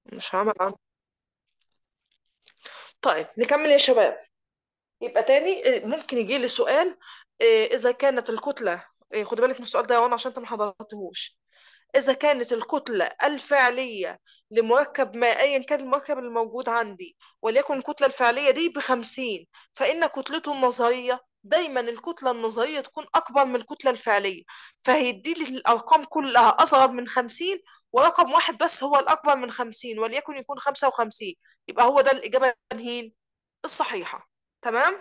مش هعمل عن طيب نكمل يا شباب يبقى تاني إيه، ممكن يجي لي سؤال إيه، إذا كانت الكتلة إيه، خد بالك من السؤال ده يا وانا عشان انت ما حضرتهوش إذا كانت الكتلة الفعلية لمركب ما أيا كان المركب الموجود عندي وليكن الكتلة الفعلية دي بخمسين فإن كتلته النظرية دايما الكتلة النظرية تكون أكبر من الكتلة الفعلية فهيدي لي الأرقام كلها أصغر من خمسين ورقم واحد بس هو الأكبر من خمسين وليكن يكون خمسة وخمسين يبقى هو ده الإجابة الهين الصحيحة تمام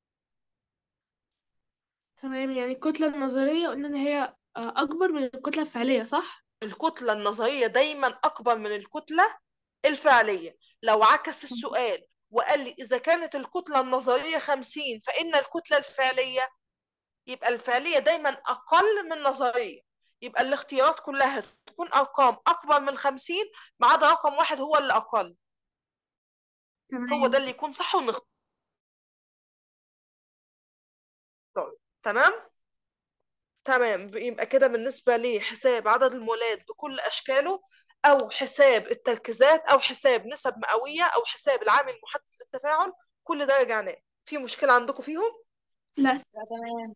تمام يعني الكتلة النظرية قلنا إن هي آه، أكبر من الكتلة الفعلية صح؟ الكتلة النظرية دايما أكبر من الكتلة الفعلية لو عكس السؤال وقال لي إذا كانت الكتلة النظرية 50 فإن الكتلة الفعلية يبقى الفعلية دايما أقل من النظرية يبقى الاختيارات كلها تكون أرقام أكبر من 50 ما عدا رقم واحد هو اللي أقل هو ده تمام اللي يكون صح ونختار تمام تمام يبقى كده بالنسبة لحساب عدد المولات بكل أشكاله أو حساب التركيزات أو حساب نسب مئوية أو حساب العامل المحدد للتفاعل كل ده رجعناه في مشكلة عندكم فيهم؟ لا لا تمام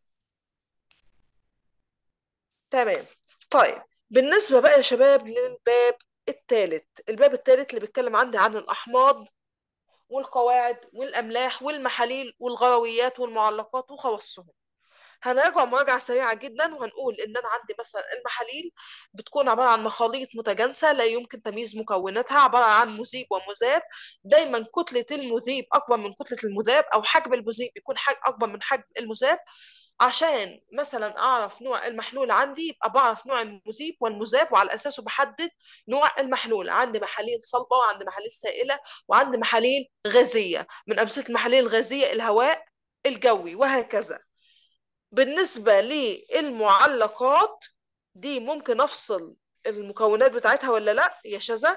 تمام طيب بالنسبة بقى يا شباب للباب الثالث الباب الثالث اللي بيتكلم عندي عن الأحماض والقواعد والأملاح والمحاليل والغرويات والمعلقات وخواصهم هنراجع مراجعة سريعة جدا وهنقول إن أنا عندي مثلا المحاليل بتكون عبارة عن مخاليط متجانسة لا يمكن تمييز مكوناتها عبارة عن مذيب ومذاب دايما كتلة المذيب أكبر من كتلة المذاب أو حجم المذيب يكون حجم أكبر من حجم المذاب عشان مثلا أعرف نوع المحلول عندي يبقى بعرف نوع المذيب والمذاب وعلى أساسه بحدد نوع المحلول عندي محاليل صلبة وعندي محاليل سائلة وعندي محاليل غازية من أمثلة المحاليل الغازية الهواء الجوي وهكذا بالنسبة للمعلقات دي ممكن أفصل المكونات بتاعتها ولا لأ يا شذا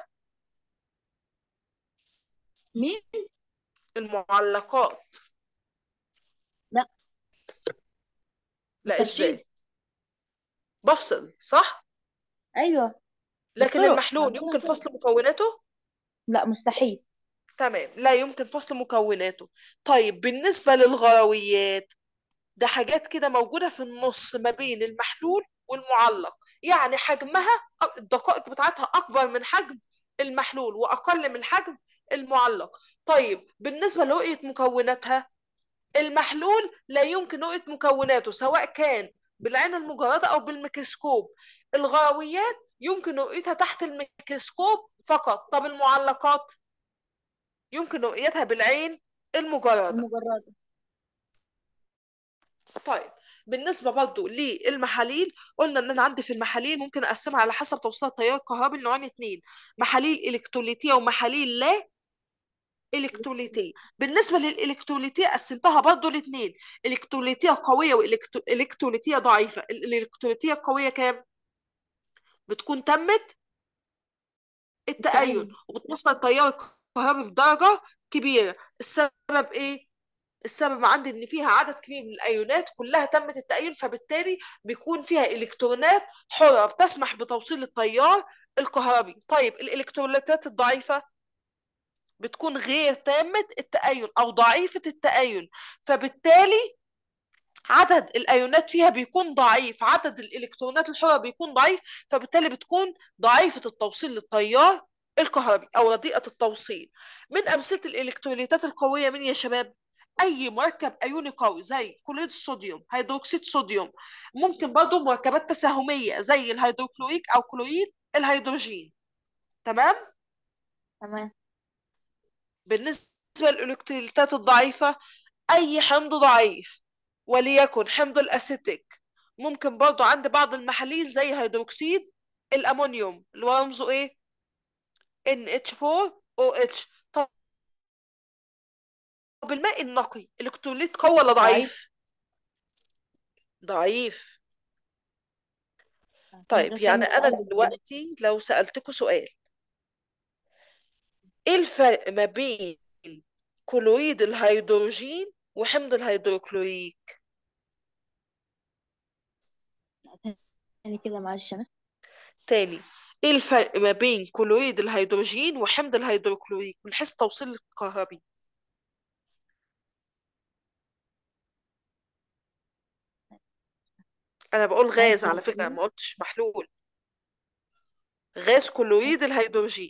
مين المعلقات لا لا بالترتيب إزاي بفصل صح ايوه لكن بالطرق المحلول عندنا يمكن طرق فصل مكوناته لا مستحيل تمام لا يمكن فصل مكوناته طيب بالنسبة للغرويات ده حاجات كده موجودة في النص ما بين المحلول والمعلق يعني حجمها الدقائق بتاعتها أكبر من حجم المحلول وأقل من حجم المعلق طيب بالنسبة لرؤية مكوناتها المحلول لا يمكن رؤية مكوناته سواء كان بالعين المجردة أو بالميكروسكوب الغرويات يمكن رؤيتها تحت الميكروسكوب فقط طب المعلقات يمكن رؤيتها بالعين المجردة المجرده طيب بالنسبة برضو للمحاليل قلنا ان انا عندي في المحاليل ممكن اقسمها على حسب توصيل التيار الكهربي لنوعين اتنين محاليل الكتروليتية ومحاليل لا الكتروليتية بالنسبة للالكتروليتية قسمتها برضو لاتنين الكتروليتية قوية والالكتروليتية ضعيفة ال- الالكتروليتية القوية كام بتكون تمت التأين التأين وبتوصل التيار الكهربي بدرجة كبيرة السبب ايه السبب عندي ان فيها عدد كبير من الايونات كلها تمت التأين فبالتالي بيكون فيها الكترونات حرة بتسمح بتوصيل التيار الكهربي طيب الالكتروليتات الضعيفة بتكون غير تامة التأين او ضعيفة التأين فبالتالي عدد الايونات فيها بيكون ضعيف عدد الالكترونات الحرة بيكون ضعيف فبالتالي بتكون ضعيفة التوصيل للتيار الكهربي او رديئة التوصيل من امثلة الالكتروليتات القوية من يا شباب اي مركب ايوني قوي زي كلوريد الصوديوم هيدروكسيد صوديوم ممكن برضه مركبات تساهميه زي الهيدروكلوريك او كلوريد الهيدروجين تمام تمام بالنسبه للالكتروليتات الضعيفه اي حمض ضعيف وليكن حمض الاسيتيك ممكن برضه عند بعض المحاليل زي هيدروكسيد الامونيوم اللي هو رمزه ايه NH4OH طب الماء النقي الكتروليت قوي ولا ضعيف ضعيف ضعيف من طيب غير يعني كلمة أنا ضعيف دلوقتي لو سألتكوا سؤال إيه الفرق ما بين كلوريد الهيدروجين وحمض الهيدروكلوريك تاني كده معلش انا تاني ايه الفرق ما بين كلوريد الهيدروجين وحمض الهيدروكلوريك من حيث توصيل الكهربي انا بقول غاز على فكرة ما قلتش محلول غاز كلوريد الهيدروجين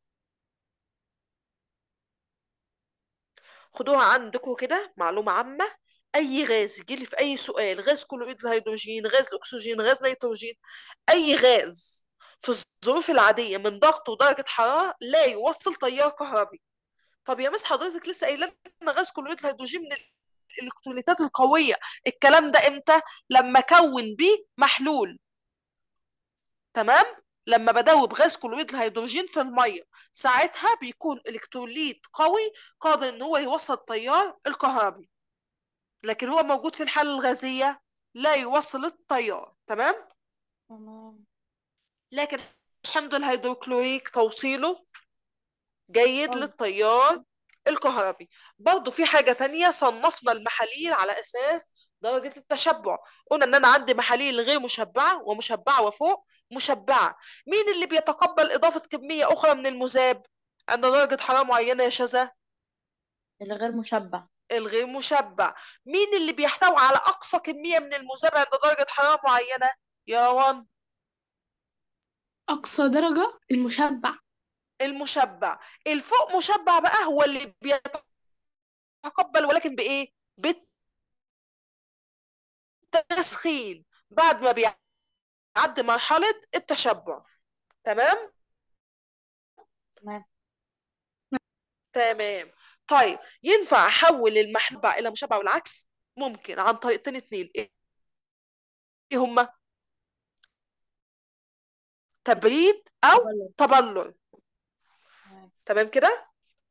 خدوها عندكم كده معلومة عامة أي غاز يجيلي في أي سؤال غاز كلوريد الهيدروجين غاز الأكسجين غاز نيتروجين أي غاز في الظروف العادية من ضغط ودرجة حرارة لا يوصل تيار كهربي طب يا مس حضرتك لسه قايله لنا غاز كلوريد الهيدروجين من الإلكتروليتات القوية الكلام ده إمتى؟ لما أكون بيه محلول تمام؟ لما بدوب غاز كلوريد الهيدروجين في الميه ساعتها بيكون الكتروليت قوي قادر ان هو يوصل التيار الكهربي لكن هو موجود في الحالة الغازية لا يوصل التيار تمام تمام لكن حمض الهيدروكلوريك توصيله جيد قوي. للتيار الكهربي برضه في حاجة تانية صنفنا المحاليل على أساس درجة التشبع قلنا إن أنا عندي محاليل غير مشبعة ومشبعة وفوق مشبعة مين اللي بيتقبل إضافة كمية أخرى من المذاب عند درجة حرارة معينة يا شذا اللي غير مشبع الغير مشبع مين اللي بيحتوي على أقصى كمية من المذاب عند درجة حرارة معينة يا روان أقصى درجة المشبع المشبع الفوق مشبع بقى هو اللي بيتقبل ولكن بإيه بالتسخين بعد ما بيعدي مرحلة التشبع تمام تمام تمام طيب ينفع احول المحبع الى مشبع والعكس ممكن عن طريقتين اتنين ايه إيه هما تبريد او تبلد. تبلور تمام. تمام كده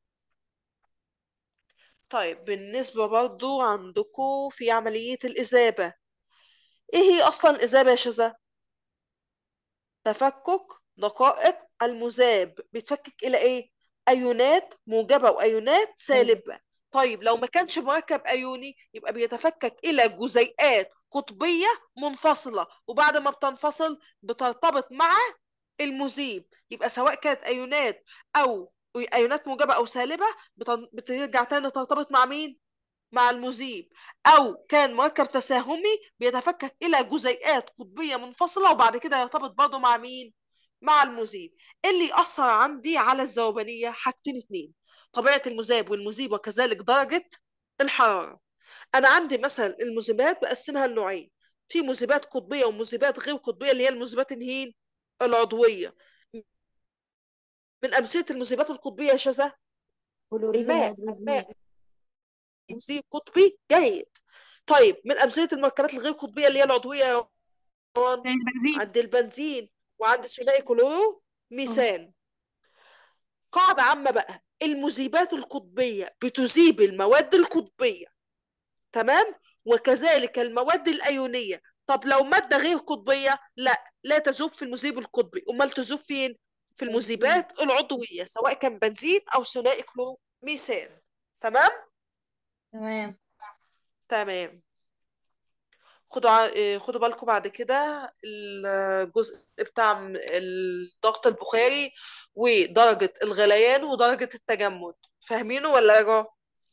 طيب بالنسبة برضو عندكم في عملية الإذابة ايه هي اصلا الإذابة يا شذا تفكك دقائق المذاب بيتفكك الى ايه ايونات موجبة وايونات سالبة طيب لو ما كانش مركب ايوني يبقى بيتفكك الى جزيئات قطبية منفصلة وبعد ما بتنفصل بترتبط مع المذيب يبقى سواء كانت ايونات او ايونات موجبة او سالبة بتن- بترجع تاني ترتبط مع مين مع المذيب او كان مركب تساهمي بيتفكك الى جزيئات قطبيه منفصله وبعد كده يرتبط برضه مع مين مع المذيب اللي يأثر عندي على الذوبانيه حاجتين اتنين طبيعه المذاب والمذيب وكذلك درجه الحراره انا عندي مثلا المذيبات بقسمها لنوعين في مذيبات قطبيه ومذيبات غير قطبيه اللي هي المذيبات الهين العضويه من امثله المذيبات القطبيه يا شذا كلوريد الماء الهيدروجين الماء مذيب قطبي جيد طيب من أمثلة المركبات الغير قطبية اللي هي العضوية يا روان زي البنزين عند البنزين وعند ثنائي كلورو ميثان قاعدة عامة بقى المذيبات القطبية بتذيب المواد القطبية تمام وكذلك المواد الأيونية طب لو مادة غير قطبية لا لا تذوب في المذيب القطبي أمال تذوب فين في المذيبات العضوية سواء كان بنزين أو ثنائي كلورو ميثان تمام تمام تمام خدوا ع- إيه، خدوا بالكم بعد كده الجزء بتاع م- الضغط البخاري ودرجة الغليان ودرجة التجمد فاهمينه ولا يا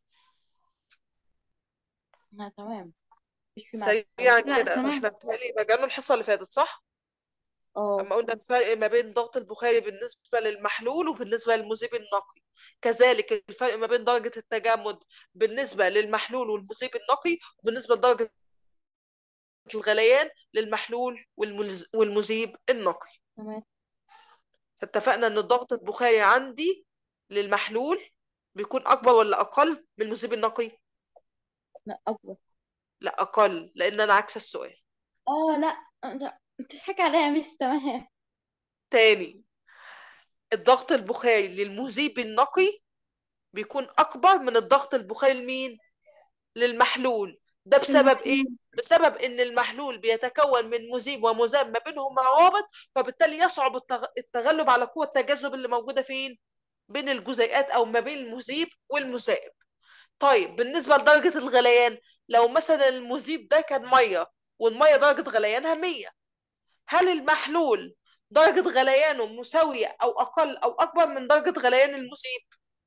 لا تمام مفيش في معلومة سريعا لا كده تمام احنا بتهيألي مجالنا الحصة اللي فاتت صح؟ اه اما قلنا الفرق ما بين ضغط البخاري بالنسبة للمحلول وبالنسبة للمذيب النقي كذلك الفرق ما بين درجة التجمد بالنسبة للمحلول والمذيب النقي وبالنسبة لدرجة الغليان للمحلول والملز- والمذيب النقي تمام فاتفقنا ان الضغط البخاري عندي للمحلول بيكون اكبر ولا اقل من المذيب النقي لا أكبر لا اقل لان انا عكس السؤال اه لا لا بتضحك عليا يا مس تمام تاني الضغط البخاري للمذيب النقي بيكون اكبر من الضغط البخاري لمين للمحلول ده بسبب ايه بسبب ان المحلول بيتكون من مذيب ومذاب ما بينهم روابط فبالتالي يصعب التغ- التغلب على قوة التجاذب اللي موجودة فين بين الجزيئات او ما بين المذيب والمذاب طيب بالنسبة لدرجة الغليان لو مثلا المذيب ده كان مية والمية درجة غليانها 100 هل المحلول درجة غليانه مساوية أو أقل أو أكبر من درجة غليان المذيب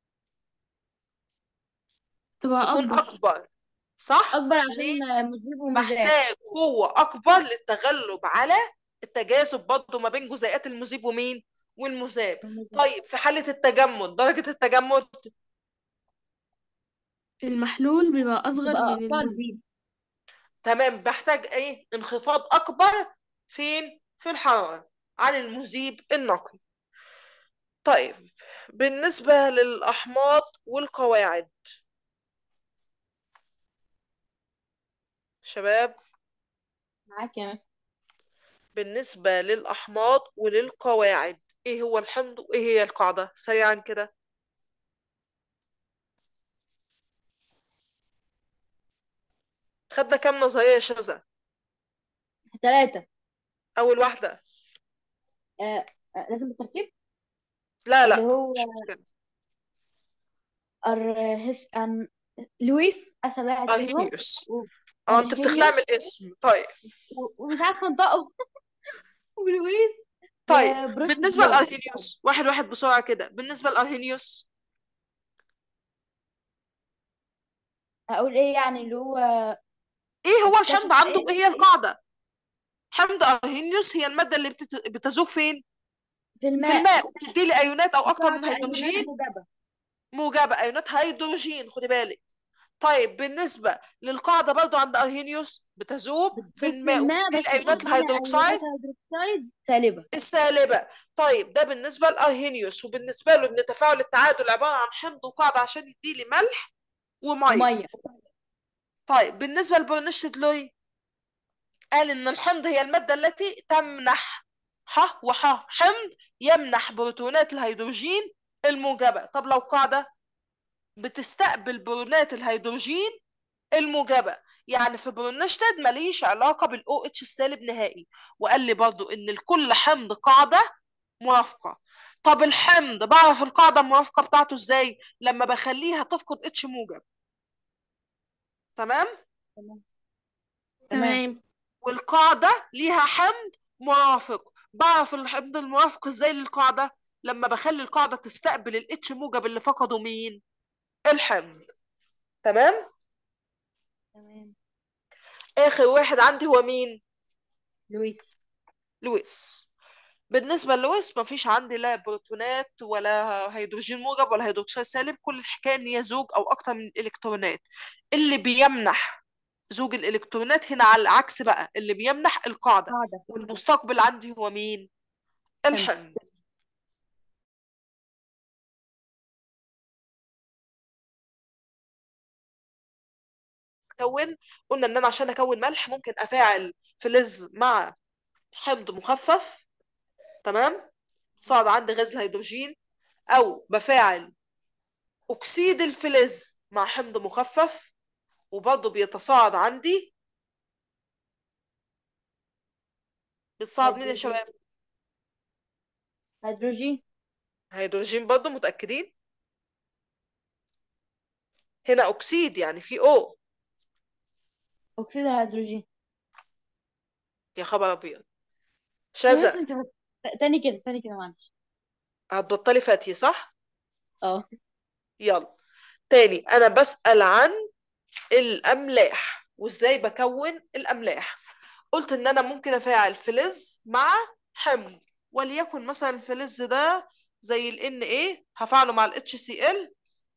تبقى تكون أكبر أكبر صح؟ اكبر ليه؟ عشان مذيب ومذاب محتاج قوة أكبر للتغلب على التجاذب برضه ما بين جزيئات المذيب ومين؟ والمذاب طيب في حالة التجمد درجة التجمد المحلول بيبقى أصغر تبقى من أقل. المذيب تمام بحتاج ايه انخفاض اكبر فين في الحرارة عن المذيب النقي طيب بالنسبة للأحماض والقواعد شباب معاك يا مس بالنسبة للأحماض وللقواعد ايه هو الحمض وايه هي القاعدة سريعا كده خدنا كام نظرية شاذة ثلاثة أول واحدة آه آه لازم بالترتيب لا لا اللي هو مش مشكلة أرهس أن لويس أسأل واحد فيهم أرهينيوس و- اه انت أرهينيوس بتخلع من الاسم طيب و- ومش عارفة أنطقه ولويس طيب وبروش بالنسبة بلو. لأرهينيوس واحد واحد بسرعة كده بالنسبة لأرهينيوس أقول إيه يعني اللي هو ايه هو اكتشف الحمض عنده إيه؟ ايه هي القاعدة حمض أرهينيوس هي المادة اللي بتت- بتذوب فين في في الماء الماء وبتدي لي ايونات او اكتر من تعطي أيونات هيدروجين موجبة موجبة ايونات هيدروجين خدي بالك طيب بالنسبة للقاعدة برضو عند أرهينيوس بتذوب في بتدوب في الماء الماء وبتدي بس لي ايونات بتدينا الهيدروكسيد أيونات هيدروكسيد سالبة السالبة طيب ده بالنسبة لأرهينيوس وبالنسبة له إن تفاعل التعادل عبارة عن حمض وقاعدة عشان يديلي ملح ومية ومية طيب بالنسبة لبرنشت لوي قال إن الحمض هي المادة التي تمنح ح وح حمض يمنح بروتونات الهيدروجين الموجبة طب لو قاعدة بتستقبل بروتونات الهيدروجين الموجبة يعني في برونشتد ماليش علاقة بالاو اتش السالب نهائي وقال لي برضو ان لكل حمض قاعدة موافقة طب الحمض بعرف القاعدة الموافقة بتاعته ازاي لما بخليها تفقد اتش موجب تمام تمام تمام والقاعدة ليها حمض موافق بعرف الحمض الموافق ازاي للقاعدة لما بخلي القاعدة تستقبل الاتش موجب اللي فقده مين الحمض تمام تمام اخر واحد عندي هو مين لويس لويس بالنسبة للويس مفيش عندي لا بروتونات ولا هيدروجين موجب ولا هيدروكسيد سالب كل الحكاية ان هي زوج او اكتر من الالكترونات اللي بيمنح زوج الالكترونات هنا على العكس بقى اللي بيمنح القاعدة قاعدة والمستقبل عندي هو مين الحمض كون قلنا ان انا عشان اكون ملح ممكن افاعل فلز مع حمض مخفف تمام صعد عندي غاز الهيدروجين او بفاعل اكسيد الفلز مع حمض مخفف وبرضه بيتصاعد عندي بيتصاعد مين يا هيدروجين. شباب هيدروجين هيدروجين برضه متأكدين هنا اكسيد يعني في او أكسيد الهيدروجين يا خبر ابيض بس شذا انت بت... تاني كده تاني كده معلش هتبطلي فاتي صح اه يلا تاني انا بسأل عن الاملاح وازاي بكون الاملاح قلت ان انا ممكن افاعل فلز مع حمض وليكن مثلا الفلز ده زي ال Na هفعله مع ال HCl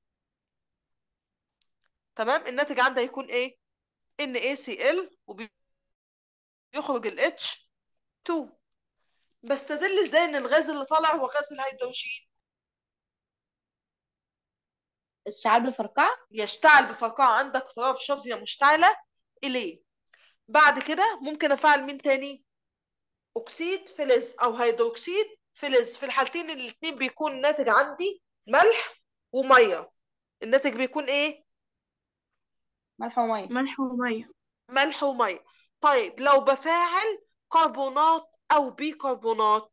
تمام الناتج عندها هيكون ايه NaCl وبيخرج ال H2 بستدل ازاي ان الغاز اللي طالع هو غاز الهيدروجين الشعاب الفرقعة يشتعل بفرقعة عندك تراب شظية مشتعلة إليه بعد كده ممكن أفعل مين تاني أكسيد فلز أو هيدروكسيد فلز في الحالتين الاتنين بيكون ناتج عندي ملح ومية الناتج بيكون إيه ملح ومية ملح ومية ملح ومية طيب لو بفاعل كربونات أو بيكربونات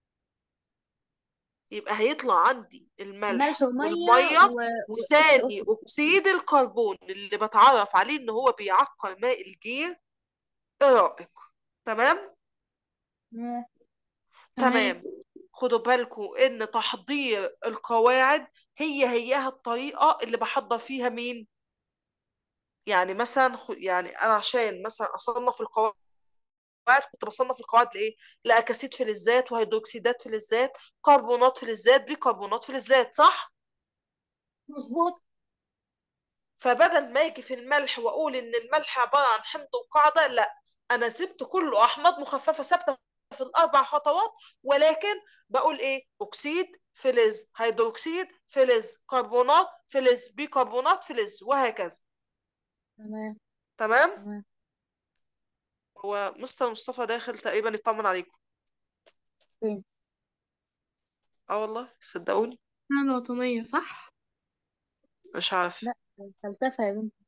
يبقى هيطلع عندي الملح ملح ومية والمية و... وثاني أكسيد الكربون اللي بتعرف عليه إن هو بيعقر ماء الجير الرائق تمام و... تمام خدوا بالكم ان تحضير القواعد هي هيها الطريقة اللي بحضر فيها مين يعني مثلا خ- يعني انا عشان مثلا اصنف القواعد كنت بصنف القواعد لايه لاكاسيد فلزات وهيدروكسيدات فلزات كربونات فلزات بيكربونات فلزات صح مظبوط فبدل ما اجي في الملح واقول ان الملح عباره عن حمض وقاعده لا انا سبت كله احماض مخففه ثابته في الاربع خطوات ولكن بقول ايه اكسيد فلز هيدروكسيد فلز كربونات فلز بيكربونات فلز وهكذا تمام تمام تمام هو مستر مصطفى داخل تقريبا يطمن عليكم فين اه والله صدقوني السنة الوطنية صح؟ مش عارف لا فلسفة يا بنتي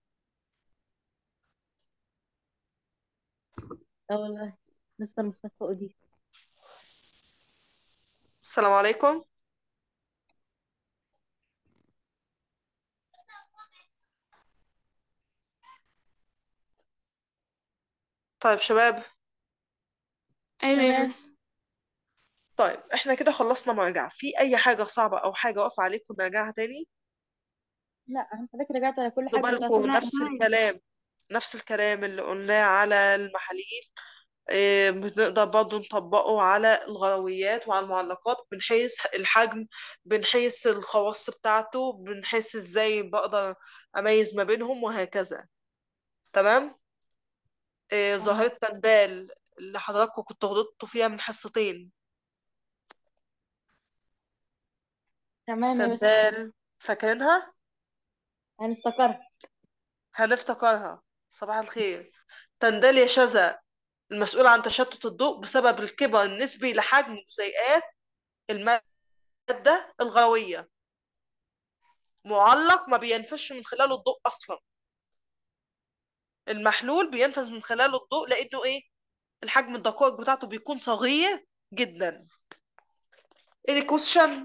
اه والله مستر مصطفى أودي السلام عليكم طيب شباب أيوة يا تمام. مس طيب احنا كده خلصنا مراجعة في اي حاجة صعبة او حاجة واقفة عليكم نراجعها تاني لا انت فاكر رجعت على كل خدوا حاجة بالكم لا، نفس تمام. الكلام نفس الكلام اللي قلناه على المحاليل إيه، بنقدر برضه نطبقه على الغرويات وعلى المعلقات من حيث الحجم من حيث الخواص بتاعته من حيث ازاي بقدر اميز ما بينهم وهكذا تمام إيه، تمام. ظاهرة تندال اللي حضراتكم كنتوا غلطتوا فيها من حصتين تمام يا بس تندال فاكرينها هنفتكرها هنفتكرها صباح الخير تندال يا شذا المسؤول عن تشتت الضوء بسبب الكبر النسبي لحجم جزيئات المادة الغوية معلق ما بينفذش من خلاله الضوء أصلا المحلول بينفذ من خلاله الضوء لأنه إيه الحجم الدقائق بتاعته بيكون صغير جدا any question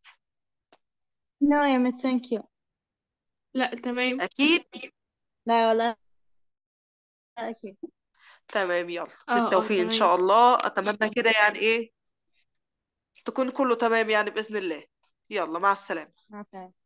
نو يا مس ثانك يو لا تمام أكيد لا والله لا أكيد تمام يلا اه اه بالتوفيق إن تمام شاء الله أتمنى كده يعني إيه تكون كله تمام يعني بإذن الله يلا مع السلامة مع السلامة